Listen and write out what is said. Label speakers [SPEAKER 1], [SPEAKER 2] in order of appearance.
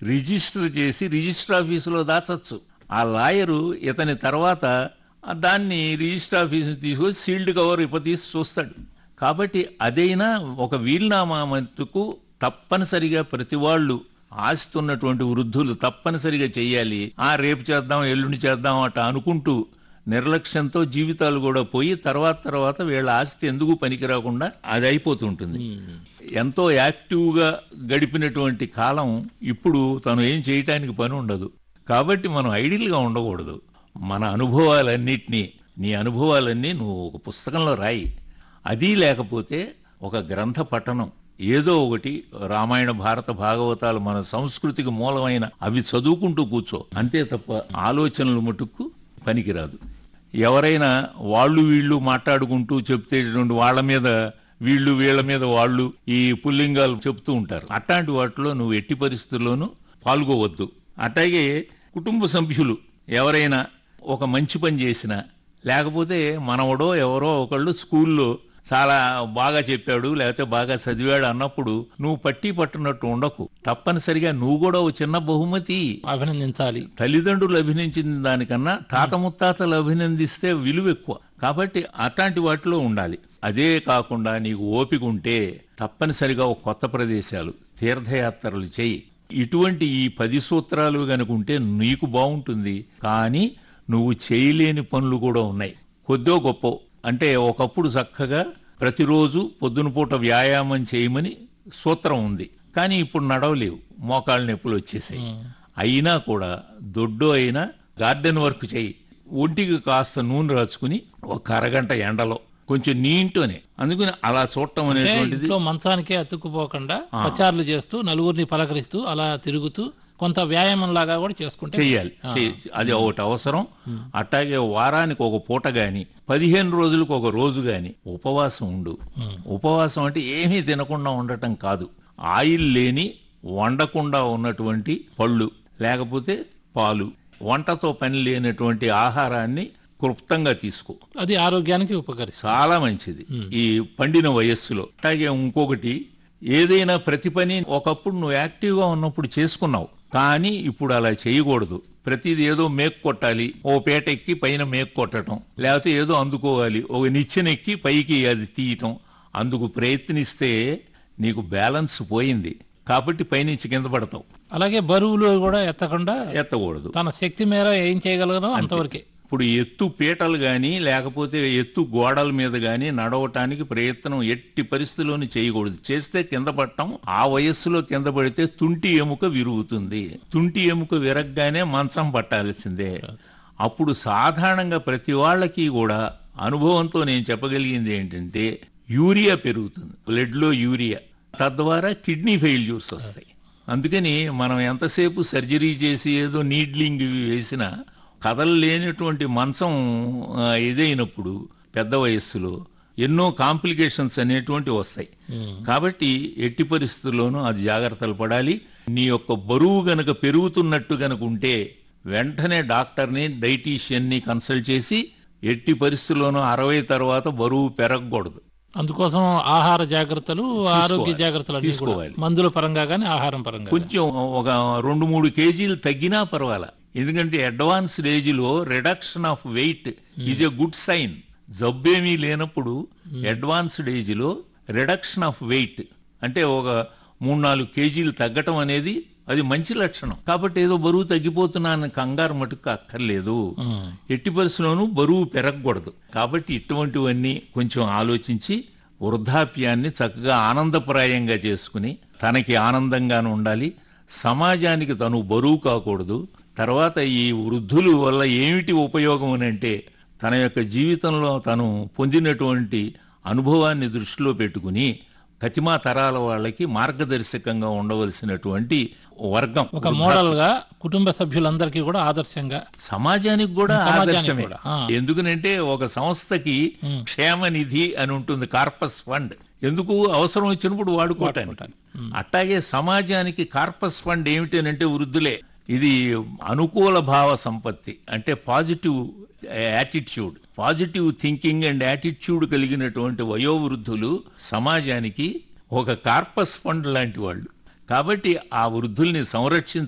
[SPEAKER 1] Register చేసి register ఆఫీసులో దాచచ్చు ఆ లాయరు ఇతని తర్వాత ఆ దాన్ని రిజిస్టర్ ఆఫీసు తీసుకొని సీల్డ్ కవర్ ఇప్పతీసి చూస్తాడు కాబట్టి అదైనా ఒక వీలునామా మట్టుకు తప్పనిసరిగా ప్రతి వాళ్ళు ఆస్తున్నటువంటి వృద్ధులు తప్పనిసరిగా చెయ్యాలి ఆ రేపు చేద్దాం ఎల్లుండి చేద్దాం అట అనుకుంటూ నిర్లక్ష్యంతో జీవితాలు కూడా పోయి తర్వాత తర్వాత వీళ్ళ ఆస్తి ఎందుకు పనికిరాకుండా అది అయిపోతుంటుంది ఎంతో యాక్టివ్గా గడిపినటువంటి కాలం ఇప్పుడు తను ఏం చేయటానికి పని ఉండదు కాబట్టి మనం ఐడియల్గా ఉండకూడదు మన అనుభవాలన్నిటినీ నీ అనుభవాలన్నీ నువ్వు ఒక పుస్తకంలో రాయి అది లేకపోతే ఒక గ్రంథ పఠనం ఏదో ఒకటి రామాయణ భారత భాగవతాలు మన సంస్కృతికి మూలమైన అవి చదువుకుంటూ కూర్చో అంతే తప్ప ఆలోచనలు మటుకు పనికిరాదు ఎవరైనా వాళ్ళు వీళ్ళు మాట్లాడుకుంటూ చెప్తేటువంటి వాళ్ళ మీద వీళ్ళు వీళ్ళ మీద వాళ్ళు ఈ పుల్లింగాలు చెప్తూ ఉంటారు అట్లాంటి వాటిలో నువ్వు ఎట్టి పరిస్థితుల్లోనూ పాల్గొవద్దు అట్లాగే కుటుంబ సభ్యులు ఎవరైనా ఒక మంచి పని చేసినా లేకపోతే మనవడో ఎవరో ఒకళ్ళు స్కూల్లో చాలా బాగా చెప్పాడు లేకపోతే బాగా చదివాడు అన్నప్పుడు నువ్వు పట్టి పట్టునట్టు ఉండకు తప్పనిసరిగా నువ్వు కూడా ఒక చిన్న బహుమతి
[SPEAKER 2] అభినందించాలి
[SPEAKER 1] తల్లిదండ్రులు అభినందించిన దానికన్నా తాత ముత్తాతలు అభినందిస్తే విలువ ఎక్కువ కాబట్టి అట్లాంటి వాటిలో ఉండాలి అదే కాకుండా నీకు ఓపిక ఉంటే తప్పనిసరిగా ఒక కొత్త ప్రదేశాలు తీర్థయాత్రలు చేయి ఇటువంటి ఈ పది సూత్రాలు కనుకుంటే నీకు బాగుంటుంది కానీ నువ్వు చేయలేని పనులు కూడా ఉన్నాయి కొద్దో గొప్ప అంటే ఒకప్పుడు చక్కగా ప్రతిరోజు పొద్దున పూట వ్యాయామం చేయమని సూత్రం ఉంది కానీ ఇప్పుడు నడవలేవు మోకాళ్ళ నొప్పులు వచ్చేసాయి అయినా కూడా దొడ్డు అయినా గార్డెన్ వర్క్ చేయి ఒంటికి కాస్త నూనె రాచుకుని ఒక అరగంట ఎండలో కొంచెం నీంటోనే అందుకని అలా చూడటం
[SPEAKER 2] అంటే
[SPEAKER 1] అనేటువంటిది
[SPEAKER 2] ఇంట్లో మంచానికే అతుక్కుపోకుండా పచారులు చేస్తూ నలుగురిని పలకరిస్తూ అలా తిరుగుతూ కొంత వ్యాయామం లాగా కూడా చేసుకుంటే
[SPEAKER 1] చెయ్యాలి చెయ్- అది ఒకటి అవసరం అట్లాగే వారానికి ఒక పూట గాని పదిహేను రోజులకు ఒక రోజు గాని ఉపవాసం ఉండు ఉపవాసం అంటే ఏమీ తినకుండా ఉండటం కాదు ఆయిల్ లేని వండకుండా ఉన్నటువంటి పళ్ళు లేకపోతే పాలు వంటతో పని లేనటువంటి ఆహారాన్ని క్లుప్తంగా తీసుకో
[SPEAKER 2] అది ఆరోగ్యానికి ఉపకరిస్తుంది
[SPEAKER 1] చాలా మంచిది ఈ పండిన వయస్సులో అట్లాగే ఇంకొకటి ఏదైనా ప్రతి పని ఒకప్పుడు నువ్వు యాక్టివ్గా ఉన్నప్పుడు చేసుకున్నావు కానీ ఇప్పుడు అలా చేయకూడదు ప్రతిది ఏదో మేక్ కొట్టాలి ఓ పేట ఎక్కి పైన మేక్ కొట్టడం లేకపోతే ఏదో అందుకోవాలి ఒక నిచ్చెన ఎక్కి పైకి అది తీయటం అందుకు ప్రయత్నిస్తే నీకు బ్యాలెన్స్ పోయింది కాబట్టి పైనుంచి కింద పడతావు
[SPEAKER 2] అలాగే బరువులు కూడా ఎత్తకుండా
[SPEAKER 1] ఎత్తకూడదు
[SPEAKER 2] తన శక్తి మేర ఏం చేయగలగనో అంతవరకే
[SPEAKER 1] ఇప్పుడు ఎత్తు పీటలు గాని లేకపోతే ఎత్తు గోడల మీద గాని నడవటానికి ప్రయత్నం ఎట్టి పరిస్థితిలోని చేయకూడదు చేస్తే కింద పడటం ఆ వయస్సులో కింద పడితే తుంటి ఎముక విరుగుతుంది తుంటి ఎముక విరగ్గానే మంచం పట్టాల్సిందే అప్పుడు సాధారణంగా ప్రతి వాళ్ళకి కూడా అనుభవంతో నేను చెప్పగలిగింది ఏంటంటే యూరియా పెరుగుతుంది బ్లడ్ లో యూరియా తద్వారా కిడ్నీ ఫెయిల్యూర్స్ వస్తాయి అందుకని మనం ఎంతసేపు సర్జరీ చేసి ఏదో నీడ్లింగ్ ఇవి వేసినా కదలలేనటువంటి మంచం ఆ, ఇదైనప్పుడు పెద్ద వయస్సులో ఎన్నో కాంప్లికేషన్స్ అనేటువంటివి వస్తాయి కాబట్టి ఎట్టి పరిస్థితుల్లోనూ అది జాగ్రత్తలు పడాలి నీ యొక్క బరువు గనక పెరుగుతున్నట్టు గనక ఉంటే వెంటనే డాక్టర్ని డైటీషియన్ని కన్సల్ట్ చేసి ఎట్టి పరిస్థితుల్లోనూ అరవై తర్వాత బరువు పెరగకూడదు
[SPEAKER 2] అందుకోసం ఆహార జాగ్రత్తలు ఆరోగ్య జాగ్రత్తలు అన్ని కూడా
[SPEAKER 1] తీసుకోవాలి.
[SPEAKER 2] మందుల పరంగా గానీ ఆహారం పరంగా గానీ.
[SPEAKER 1] కొంచెం ఒక రెండు మూడు కేజీలు తగ్గినా పర్వాలా ఎందుకంటే అడ్వాన్స్డ్ ఏజ్ లో reduction of weight is a good sign జబ్బేమీ లేనప్పుడు అడ్వాన్స్డ్ ఏజ్ లో రిడక్షన్ ఆఫ్ వెయిట్ అంటే ఒక మూడు నాలుగు కేజీలు తగ్గటం అనేది అది మంచి లక్షణం కాబట్టి ఏదో బరువు తగ్గిపోతున్నాను కంగారు మటుకు అక్కర్లేదు
[SPEAKER 2] ఉమ్.
[SPEAKER 1] ఎట్టి పరిస్థితుల్లోనూ బరువు పెరగకూడదు కాబట్టి ఇటువంటివన్నీ కొంచెం ఆలోచించి వృద్ధాప్యాన్ని చక్కగా ఆనందప్రాయంగా చేసుకుని తనకి ఆనందంగాను ఉండాలి సమాజానికి తను బరువు కాకూడదు తర్వాత ఈ వృద్ధులు వల్ల ఏమిటి ఉపయోగం అని అంటే తన యొక్క జీవితంలో తను పొందినటువంటి అనుభవాన్ని దృష్టిలో పెట్టుకుని కతిమా తరాల వాళ్ళకి మార్గదర్శకంగా ఉండవలసినటువంటి వర్గం
[SPEAKER 2] ఒక మోడల్ గా కుటుంబ సభ్యులందరికీ కూడా ఆదర్శంగా
[SPEAKER 1] సమాజానికి కూడా
[SPEAKER 2] సమాజానికి
[SPEAKER 1] ఆదర్శమే
[SPEAKER 2] కూడా, ఆ.
[SPEAKER 1] ఎందుకనంటే ఒక సంస్థకి
[SPEAKER 2] ఉమ్.
[SPEAKER 1] క్షేమ నిధి అని ఉంటుంది కార్పస్ ఫండ్ ఎందుకు అవసరం వచ్చినప్పుడు వాడుకోవటానికి అట్లాగే సమాజానికి కార్పస్ ఫండ్ ఏమిటి అని అంటే వృద్ధులే ఇది అనుకూల భావ సంపత్తి అంటే positive attitude positive thinking and attitude కలిగినటువంటి వయోవృద్ధులు సమాజానికి ఒక కార్పస్ ఫండ్ లాంటి వాళ్ళు కాబట్టి ఆ వృద్ధుల్ని సంరక్షించ